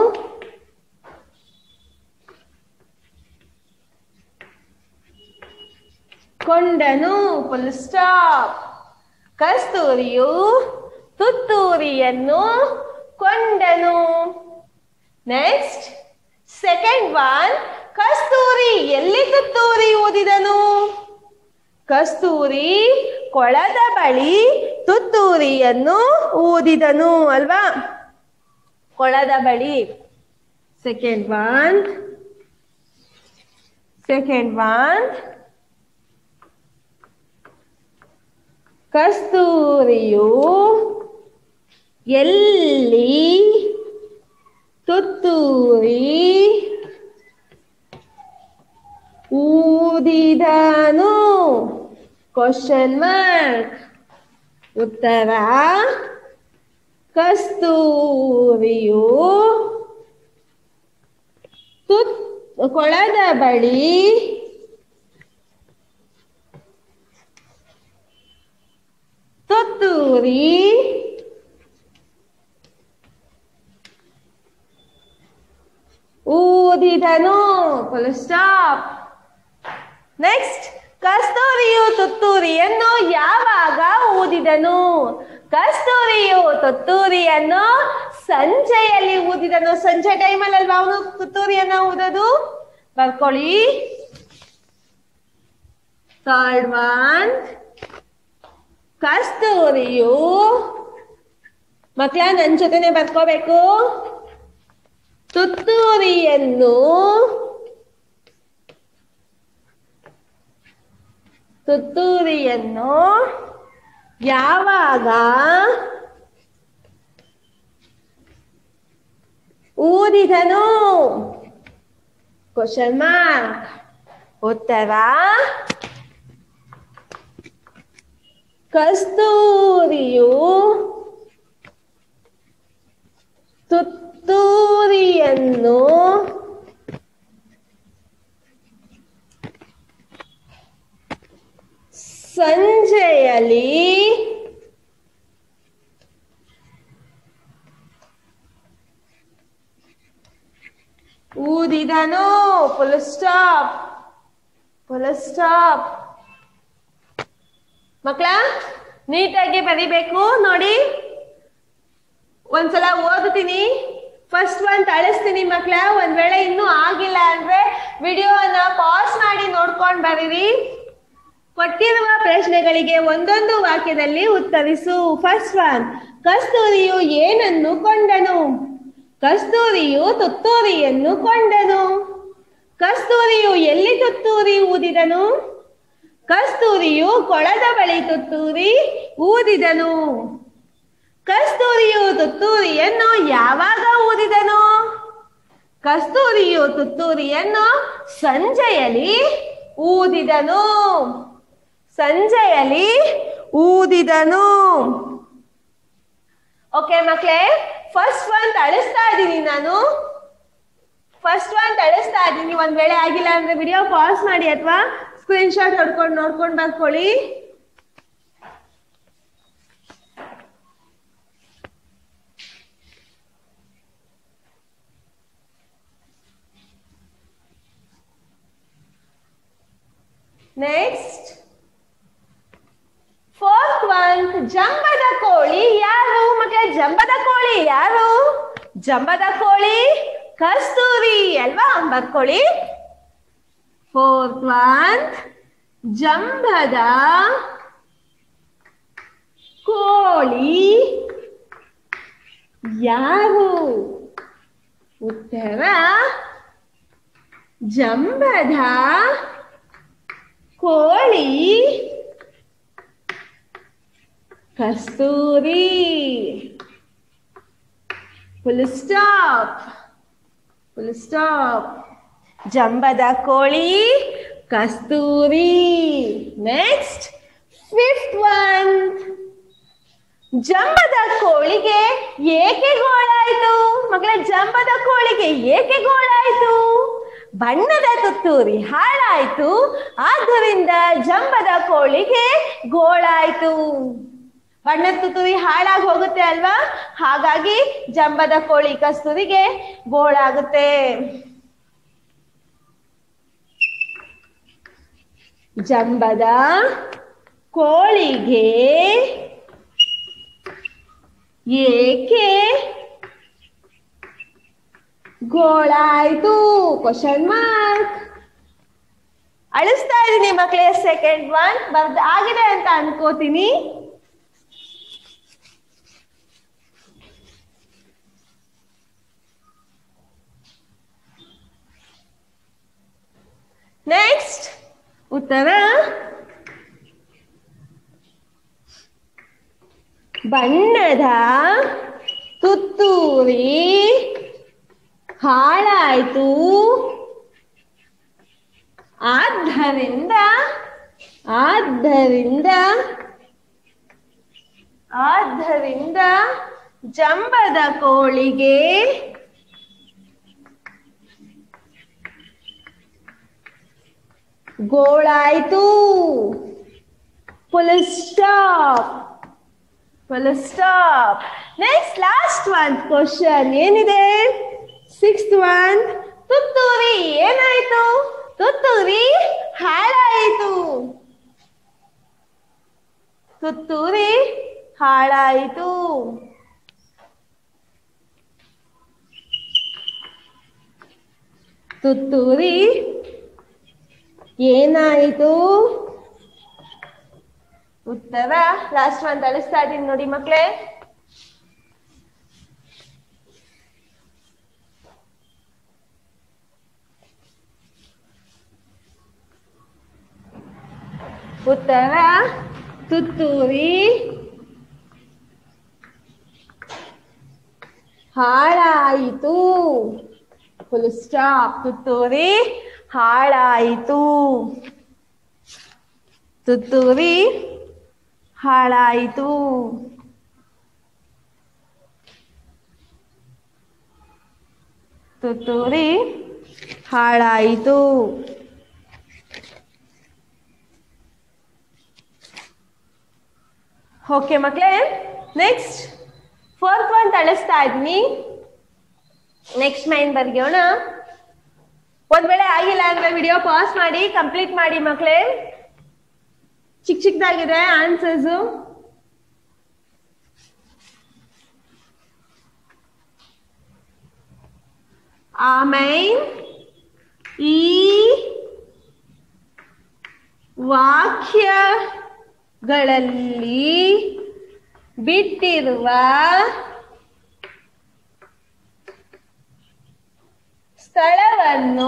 ಕೊಂಡನು ಫುಲ್ ಸ್ಟಾಪ್ ಕಸ್ತೂರಿಯು ತುತ್ತೂರಿಯನ್ನು ಕೊಂಡನು ನೆಕ್ಸ್ಟ್ ಸೆಕೆಂಡ್ ಒನ್ ಕಸ್ತೂರಿ ಎಲ್ಲಿ ತುತ್ತೂರಿ ಓದಿದನು ಕಸ್ತೂರಿ ಕೊಳದ ಬಳಿ ತುತ್ತೂರಿಯನ್ನು ಊದಿದನು ಅಲ್ವಾ ಕೊಳದ ಬಳಿ ಸೆಕೆಂಡ್ ಒನ್ ಸೆಕೆಂಡ್ ಒನ್ ಕಸ್ತೂರಿಯು ಎಲ್ಲಿ ತುತ್ತೂರಿ ಊದಿದನು ಕ್ವಶನ್ ಮಾರ್ಕ್ ಉತ್ತರ ಕಸ್ತೂರಿಯು ತುತ್ ಕೊಳದ ಬಳಿ ತುತ್ತೂರಿ ಊದಿದನು ಫುಲ್ ಸ್ಟಾಪ್ ನೆಕ್ಸ್ಟ್ ಕಸ್ತೂರಿಯು ತುತ್ತೂರಿಯನ್ನು ಯಾವಾಗ ಊದಿದನು ಕಸ್ತೂರಿಯು ತುತ್ತೂರಿಯನ್ನು ಸಂಜೆಯಲ್ಲಿ ಊದಿದನು ಸಂಜೆ ಟೈಮಲ್ಲಿ ಅಲ್ವಾ ಅವನು ತುತ್ತೂರಿಯನ್ನ ಊದೋದು ಬರ್ಕೊಳ್ಳಿ ಥರ್ಡ್ ಒನ್ ಕಸ್ತೂರಿಯು ಮಕ್ಕಳ ನನ್ನ ಜೊತೆನೆ ಬರ್ಕೋಬೇಕು ತುತ್ತೂರಿಯನ್ನು ತುತ್ತೂರಿಯನ್ನು ಯಾವಾಗ ಊದಿದನು ಕ್ವಶನ್ ಮಾರ್ಕ್ ಉತ್ತರ ಕಸ್ತೂರಿಯು ತುತ್ತೂರಿಯನ್ನು ಸಂಜೆಯಲ್ಲಿ ಊದಿದನು ಫುಲ್ ಸ್ಟಾಪ್ ಫುಲ್ ಸ್ಟಾಪ್ ಮಕ್ಕಳ ನೀಟಾಗಿ ಬರಿಬೇಕು ನೋಡಿ ಒಂದ್ಸಲ ಓದುತ್ತೀನಿ ಫಸ್ಟ್ ಒಂದ್ ಅಳಿಸ್ತೀನಿ ಮಕ್ಳ ಒಂದ್ ವೇಳೆ ಇನ್ನೂ ಆಗಿಲ್ಲ ಅಂದ್ರೆ ವಿಡಿಯೋನ ಪಾಸ್ ಮಾಡಿ ನೋಡ್ಕೊಂಡ್ ಬರೀರಿ ಕೊಟ್ಟಿರುವ ಪ್ರಶ್ನೆಗಳಿಗೆ ಒಂದೊಂದು ವಾಕ್ಯದಲ್ಲಿ ಉತ್ತರಿಸು ಫಸ್ಟ್ ಒನ್ ಕಸ್ತೂರಿಯು ಏನನ್ನು ಕೊಂಡನು ಕಸ್ತೂರಿಯು ತುತ್ತೂರಿಯನ್ನು ಕೊಂಡನು ಕಸ್ತೂರಿಯು ಎಲ್ಲಿ ತುತ್ತೂರಿ ಊದಿದನು ಕಸ್ತೂರಿಯು ಕೊಳದ ಬಳಿ ತುತ್ತೂರಿ ಊದಿದನು ಕಸ್ತೂರಿಯು ತುತ್ತೂರಿಯನ್ನು ಯಾವಾಗ ಊದಿದನು ಕಸ್ತೂರಿಯು ತುತ್ತೂರಿಯನ್ನು ಸಂಜೆಯಲ್ಲಿ ಊದಿದನು ಸಂಜೆಯಲ್ಲಿ ಊದಿದನು ಓಕೆ ಮಕ್ಳೇ ಫಸ್ಟ್ ಒನ್ ಅಳಿಸ್ತಾ ಇದ್ದೀನಿ ನಾನು ಫಸ್ಟ್ ಒನ್ ಅಳಿಸ್ತಾ ಇದ್ದೀನಿ ಒಂದ್ ವೇಳೆ ಆಗಿಲ್ಲ ಅಂದ್ರೆ ವಿಡಿಯೋ ಪಾಸ್ ಮಾಡಿ ಅಥವಾ ಸ್ಕ್ರೀನ್ ಶಾಟ್ ಹೊಡ್ಕೊಂಡು ನೋಡ್ಕೊಂಡು ಬರ್ಕೊಳ್ಳಿ ನೆಕ್ಸ್ಟ್ ಫೋರ್ತ್ ಒನ್ ಜಂಬದ ಕೋಳಿ ಯಾರು ಮಕ್ಕಳ ಜಂಬದ ಕೋಳಿ ಯಾರು ಜಂಬದ ಕೋಳಿ ಕಸ್ತೂರಿ ಅಲ್ವಾ ಬರ್ಕೊಳ್ಳಿ ಫೋರ್ತ್ ಒನ್ ಜಂಬದ ಕೋಳಿ ಯಾರು ಉತ್ತರ ಜಂಬದ ಕೋಳಿ Kasturi full stop full stop ಜಂಬದ ಕೋಳಿ ಕಸ್ತೂರಿ ನೆಕ್ಸ್ಟ್ ಫಿಫ್ತ್ ಒನ್ ಜಂಬದ ಕೋಳಿಗೆ ಏಕೆ ಗೋಳಾಯಿತು ಮಗಳ ಜಂಬದ ಕೋಳಿಗೆ ಏಕೆ ಗೋಳಾಯಿತು ಬಣ್ಣದ ತುತ್ತೂರಿ ಹಾಳಾಯ್ತು ಆದ್ದರಿಂದ ಜಂಬದ ಕೋಳಿಗೆ ಗೋಳಾಯ್ತು ಬಣ್ಣದ ತುತ್ತೂರಿ ಹಾಳಾಗಿ ಹೋಗುತ್ತೆ ಅಲ್ವಾ ಹಾಗಾಗಿ ಜಂಬದ ಕೋಳಿ ಕಸ್ತೂರಿಗೆ ಗೋಳಾಗುತ್ತೆ ಜಂಬದ ಕೋಳಿಗೆ ಏಕೆ ಗೋಳಾಯ್ತು ಕ್ವಶನ್ ಮಾರ್ಕ್ ಅಳಿಸ್ತಾ ಇದೀನಿ ಮಕ್ಕಳೇ ಸೆಕೆಂಡ್ ಒನ್ ಬರ್ದ ಆಗಿದೆ ಅಂತ ಅನ್ಕೋತೀನಿ ನೆಕ್ಸ್ಟ್ ಉತ್ತರ ಬಣ್ಣದ ತುತ್ತೂರಿ ಹಾಳಾಯ್ತು ಆದ್ದರಿಂದ ಆದ್ದರಿಂದ ಆದ್ದರಿಂದ ಜಂಬದ ಕೋಳಿಗೆ ಗೋಳಾಯ್ತು full stop full stop next last one question ಏನಿದೆ ಸಿಕ್ಸ್ತ್ ಒನ್ ತುತ್ತೂರಿ ಏನಾಯ್ತು ತುತ್ತೂರಿ ಹಾಳಾಯಿತು ತುತ್ತೂರಿ ಹಾಳಾಯಿತು ತುತ್ತೂರಿ ಏನಾಯಿತು ಉತ್ತರ ಲಾಸ್ಟ್ ಒನ್ ತಳಿಸ್ತಾ ಇದ್ದೀನಿ ನೋಡಿ ಮಕ್ಳೇ ಉತ್ತರ ತುತ್ತೂರಿ ಹಾಳಾಯಿತು ಫುಲ್ ಸ್ಟಾಪ್ ತುತ್ತೂರಿ ಹಾಳಾಯಿತು ತುತ್ತೂರಿ ಹಾಳಾಯಿತು ತುತ್ತೂರಿ ಹಾಳಾಯಿತು ಓಕೆ ಮಕ್ಕಳೇ ನೆಕ್ಸ್ಟ್ ಫೋರ್ತ್ ಒನ್ ತಳಿಸ್ತಾ ಇದ್ದೀನಿ ನೆಕ್ಸ್ಟ್ ಮೈನ್ ಬರ್ಗೋಣ ಒಂದ್ ವೇಳೆ ಆಗಿಲ್ಲ ಅಂದ್ರೆ ವಿಡಿಯೋ ಪಾಸ್ ಮಾಡಿ ಕಂಪ್ಲೀಟ್ ಮಾಡಿ ಮಕ್ಕಳೇ ಚಿಕ್ಕ ಚಿಕ್ಕದಾಗಿದೆ ಆನ್ಸರ್ಸು ಆಮೇಲೆ ಈ ವಾಕ್ಯಗಳಲ್ಲಿ ಬಿಟ್ಟಿರುವ ಸ್ಥಳವನ್ನು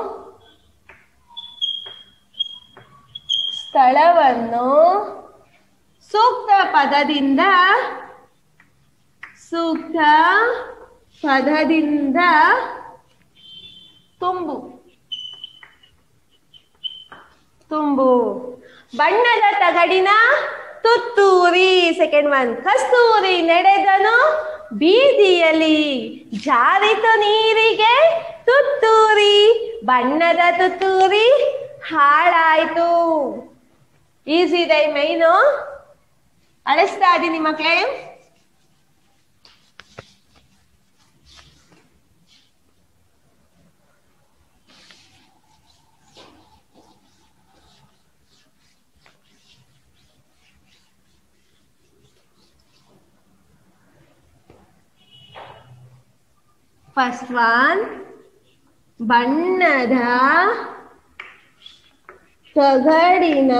ಸ್ಥಳವನ್ನು ಸೂಕ್ತ ಪದದಿಂದ ಸೂಕ್ತ ಪದದಿಂದ ತುಂಬು ತುಂಬು ಬಣ್ಣದ ತಗಡಿನ ತುತ್ತೂರಿ ಸೆಕೆಂಡ್ ಒನ್ ಕಸ್ತೂರಿ ನಡೆದನು ಬೀದಿಯಲ್ಲಿ ಜಾರಿತು ನೀರಿಗೆ ತುತ್ತೂರಿ ಬಣ್ಣದ ತುತ್ತೂರಿ ಹಾಳಾಯ್ತು ಈಸಿ ಇದೆ ಮೈನು ಅಳಿಸ್ತಾ ಇದೀನಿ ಮಕ್ಕಳೇ ಫಸ್ಟ್ ಒನ್ ಬಣ್ಣದ ತಗಡಿನ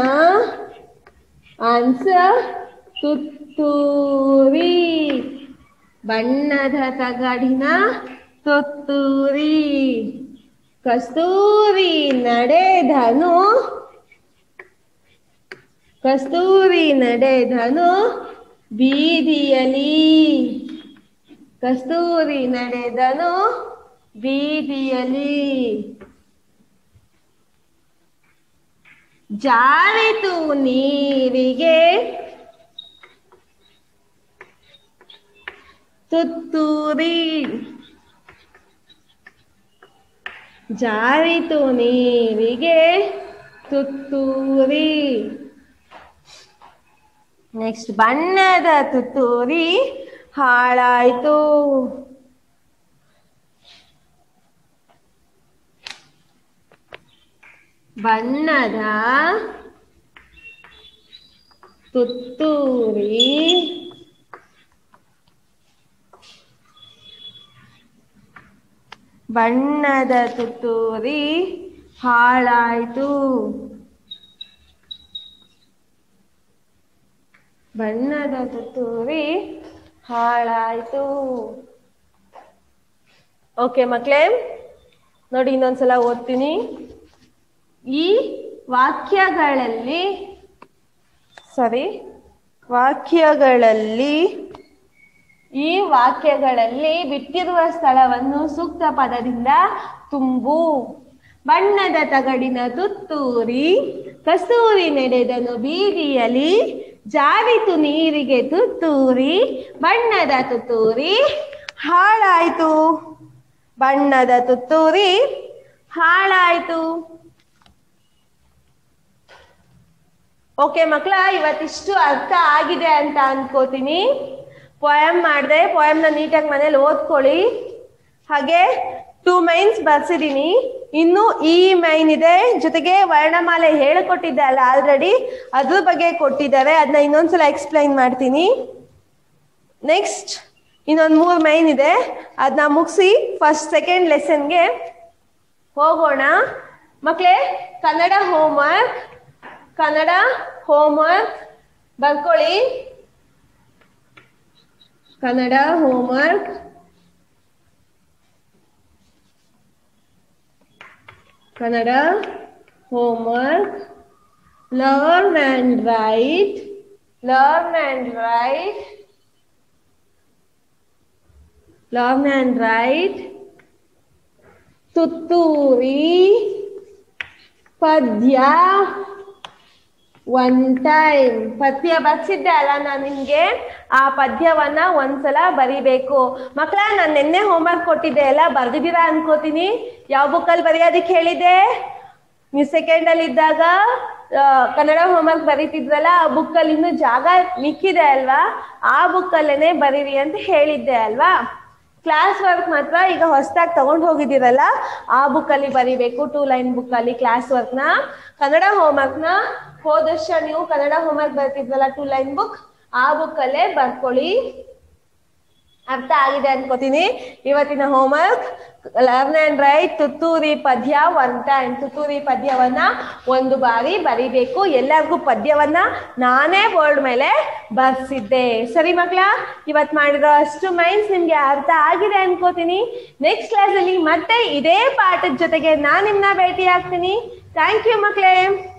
ಆನ್ಸರ್ ತುತ್ತೂರಿ ಬಣ್ಣದ ತಗಡಿನ ತುತ್ತೂರಿ ಕಸ್ತೂರಿ ನಡೆದನು ಕಸ್ತೂರಿ ನಡೆದನು ಬೀದಿಯಲಿ ಕಸ್ತೂರಿ ನಡೆದನು ಬೀದಿಯಲಿ ಜಾರಿತು ನೀರಿಗೆ ತುತ್ತೂರಿ ಜಾರಿತು ನೀರಿಗೆ ತುತ್ತೂರಿ ನೆಕ್ಸ್ಟ್ ಬಣ್ಣದ ತುತ್ತೂರಿ ಹಾಳಾಯ್ತು ಬಣ್ಣದ ತುತ್ತೂರಿ ಬಣ್ಣದ ತುತ್ತೂರಿ ಹಾಳಾಯ್ತು ಬಣ್ಣದ ತುತ್ತೂರಿ ಹಾಳಾಯ್ತು ಓಕೆ ಮಕ್ಳೇ ನೋಡಿ ಇನ್ನೊಂದ್ಸಲ ಓದ್ತೀನಿ ಈ ವಾಕ್ಯಗಳಲ್ಲಿ ಸಾರಿ ವಾಕ್ಯಗಳಲ್ಲಿ ಈ ವಾಕ್ಯಗಳಲ್ಲಿ ಬಿಟ್ಟಿರುವ ಸ್ಥಳವನ್ನು ಸೂಕ್ತ ಪದದಿಂದ ತುಂಬು ಬಣ್ಣದ ತಗಡಿನ ತುತ್ತೂರಿ ಕಸ್ತೂರಿ ನಡೆದನು ಬೀದಿಯಲ್ಲಿ ಜಾರಿತು ನೀರಿಗೆ ತುತ್ತೂರಿ ಬಣ್ಣದ ತುತ್ತೂರಿ ಹಾಳಾಯ್ತು ಬಣ್ಣದ ತುತ್ತೂರಿ ಹಾಳಾಯ್ತು ಓಕೆ ಮಕ್ಕಳ ಇವತ್ತಿಷ್ಟು ಅರ್ಥ ಆಗಿದೆ ಅಂತ ಅನ್ಕೋತೀನಿ ಪೊಯಮ್ ಮಾಡಿದೆ ಪೊಯಮ್ನ ನೀಟಾಗಿ ಮನೇಲಿ ಓದ್ಕೊಳ್ಳಿ ಹಾಗೆ ಟೂ ಮೈನ್ಸ್ ಬರ್ಸಿದ್ದೀನಿ ಇನ್ನು ಈ ಮೈನ್ ಇದೆ ಜೊತೆಗೆ ವರ್ಣಮಾಲೆ ಹೇಳಿಕೊಟ್ಟಿದ್ದೆ ಅಲ್ಲ ಆಲ್ರೆಡಿ ಅದ್ರ ಬಗ್ಗೆ ಕೊಟ್ಟಿದ್ದಾರೆ ಅದನ್ನ ಇನ್ನೊಂದ್ಸಲ ಎಕ್ಸ್ಪ್ಲೈನ್ ಮಾಡ್ತೀನಿ ನೆಕ್ಸ್ಟ್ ಇನ್ನೊಂದು ಮೂರು ಮೈನ್ ಇದೆ ಅದನ್ನ ಮುಗಿಸಿ ಫಸ್ಟ್ ಸೆಕೆಂಡ್ ಲೆಸನ್ಗೆ ಹೋಗೋಣ ಮಕ್ಕಳೇ ಕನ್ನಡ ಹೋಮ್ವರ್ಕ್ ಕನ್ನಡ ಹೋಮ್ವರ್ಕ್ ಬರ್ಕೊಳ್ಳಿ Kannada homework Kannada homework learn and write learn and write learn and write ತುತ್ತೂರಿ ಪದ್ಯ ಒನ್ ಟೈಮ್ ಪದ್ಯ ಬರ್ಸಿದ್ದೆ ಅಲ್ಲ ನಾನು ನಿಮ್ಗೆ ಆ ಪದ್ಯವನ್ನ ಒಂದ್ಸಲ ಬರಿಬೇಕು ಮಕ್ಕಳ ನಾನು ನಿನ್ನೆ ಹೋಮ್ವರ್ಕ್ ಕೊಟ್ಟಿದ್ದೆ ಎಲ್ಲ ಬರ್ದಿದ್ದೀರಾ ಅನ್ಕೋತೀನಿ ಯಾವ ಬುಕ್ಕಲ್ಲಿ ಬರೆಯೋದಕ್ಕೆ ಹೇಳಿದ್ದೆ ನೀವು ಸೆಕೆಂಡ್ ಅಲ್ಲಿ ಇದ್ದಾಗ ಆ, ಕನ್ನಡ ಹೋಮ್ವರ್ಕ್ ಬರೀತಿದ್ರಲ್ಲ ಆ ಬುಕ್ಕಲ್ಲಿ ಇನ್ನೂ ಜಾಗ ಮಿಕ್ಕಿದೆ ಅಲ್ವಾ ಆ ಬುಕ್ಕಲ್ಲೇನೆ ಬರೀರಿ ಅಂತ ಹೇಳಿದ್ದೆ ಅಲ್ವಾ ಕ್ಲಾಸ್ ವರ್ಕ್ ಮಾತ್ರ ಈಗ ಹೊಸದಾಗಿ ತಗೊಂಡು ಹೋಗಿದ್ದೀರಲ್ಲ ಆ ಬುಕ್ಕಲ್ಲಿ ಬರಿಬೇಕು ಟೂ ಲೈನ್ ಬುಕ್ಕಲ್ಲಿ ಕ್ಲಾಸ್ ವರ್ಕ್ನ ಕನ್ನಡ ಹೋಮ್ವರ್ಕ್ನ ಹೋದ ವರ್ಷ ನೀವು ಕನ್ನಡ ಹೋಮ್ವರ್ಕ್ ಬರ್ತಿದ್ರಲ್ಲ ಟೂ ಲೈನ್ ಬುಕ್ ಆ ಬುಕ್ಕಲ್ಲೇ ಬರ್ಕೊಳ್ಳಿ ಅರ್ಥ ಆಗಿದೆ ಅನ್ಕೋತೀನಿ ಇವತ್ತಿನ ಹೋಮ್ವರ್ಕ್ ಲರ್ನ್ ಅಂಡ್ ರೈಟ್ ತುತ್ತೂರಿ ಪದ್ಯ ಒನ್ ಟೈಮ್ ತುತ್ತೂರಿ ಪದ್ಯವನ್ನ ಒಂದು ಬಾರಿ ಬರಿಬೇಕು ಎಲ್ಲರಿಗೂ ಪದ್ಯವನ್ನ ನಾನೇ ಬೋರ್ಡ್ ಮೇಲೆ ಬರ್ಸಿದ್ದೆ ಸರಿ ಮಕ್ಕಳ ಇವತ್ ಮಾಡಿರೋ ಅಷ್ಟು ಮೈನ್ಸ್ ನಿಮ್ಗೆ ಅರ್ಥ ಆಗಿದೆ ಅನ್ಕೋತೀನಿ ನೆಕ್ಸ್ಟ್ ಕ್ಲಾಸ್ ಅಲ್ಲಿ ಮತ್ತೆ ಇದೇ ಪಾಠದ ಜೊತೆಗೆ ನಾನ್ ನಿಮ್ನ ಭೇಟಿ ಆಗ್ತೀನಿ ಥ್ಯಾಂಕ್ ಯು ಮಕ್ಕಳೇ